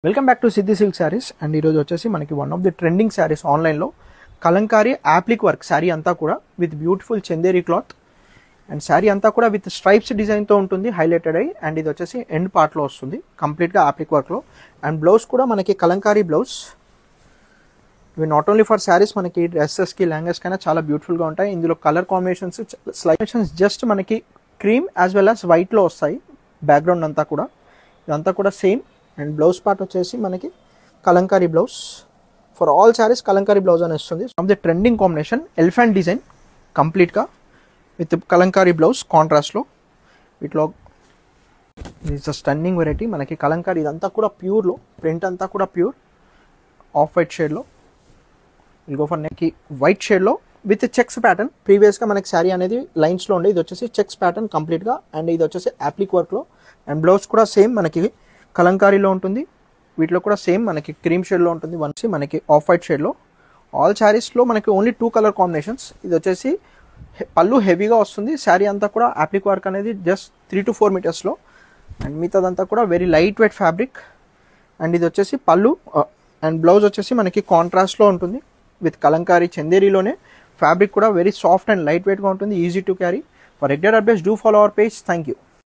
welcome back to Siddhi silk saris and ఈరోజు వచ్చేసి మనకి one of the trending saris ఆన్లైన్లో కలంకారీ యాప్లిక్ వర్క్ శారీ అంతా కూడా with beautiful Chanderi cloth and sari అంతా కూడా విత్ స్ట్రైప్స్ డిజైన్తో ఉంటుంది హైలైటెడ్ అయ్యి అండ్ ఇది వచ్చేసి ఎండ్ పార్ట్లో వస్తుంది కంప్లీట్గా యాప్లిక్ వర్క్లో అండ్ బ్లౌజ్ కూడా మనకి కలంకారీ బ్లౌజ్ ఇవి నాట్ ఓన్లీ ఫర్ శారీస్ మనకి డ్రెస్సెస్కి లెహంగాస్ కైనా చాలా బ్యూటిఫుల్గా ఉంటాయి ఇందులో కలర్ కాంబినేషన్స్ స్లైషన్స్ జస్ట్ మనకి క్రీమ్ యాజ్ వెల్ యాజ్ వైట్లో వస్తాయి బ్యాక్గ్రౌండ్ అంతా కూడా ఇదంతా కూడా సేమ్ అండ్ బ్లౌజ్ పార్ట్ వచ్చేసి మనకి Kalamkari blouse for all saris Kalamkari blouse అని వస్తుంది from the trending combination elephant design కంప్లీట్గా విత్ కలంకారీ బ్లౌజ్ కాంట్రాస్ట్లో వీటిలో ఇస్ అ స్టన్నింగ్ వెరైటీ మనకి కలంకారీ ఇదంతా కూడా ప్యూర్లో ప్రింట్ అంతా కూడా ప్యూర్ ఆఫ్ వైట్ షేడ్లో విల్ గో ఫర్ నెక్కి వైట్ షేడ్లో విత్ చెక్స్ ప్యాటర్న్ ప్రీవియస్గా మనకి శారీ అనేది లైన్స్లో ఉండే ఇది వచ్చేసి చెక్స్ ప్యాటర్న్ కంప్లీట్గా అండ్ ఇది వచ్చేసి యాప్లిక్ వర్క్లో అండ్ బ్లౌజ్ కూడా సేమ్ మనకి కలంకారీలో ఉంటుంది వీటిలో కూడా సేమ్ మనకి క్రీమ్ షేడ్లో ఉంటుంది వన్ మనకి ఆఫ్ వైట్ షేడ్లో ఆల్ శారీస్లో మనకి ఓన్లీ టూ కలర్ కాంబినేషన్స్ ఇది వచ్చేసి హె- పళ్ళు హెవీగా వస్తుంది శారీ అంతా కూడా యాప్లిక్ వర్క్ అనేది జస్ట్ త్రీ టు ఫోర్ మీటర్స్లో అండ్ మిగతాదంతా కూడా very light weight fabric and ఇది వచ్చేసి పళ్ళు అండ్ బ్లౌజ్ వచ్చేసి మనకి కాంట్రాస్ట్లో ఉంటుంది విత్ కలంకారీ చందేరిలోనే ఫ్యాబ్రిక్ కూడా వెరీ సాఫ్ట్ అండ్ లైట్ వెయిట్గా ఉంటుంది easy to carry for regular updates do follow our page thank you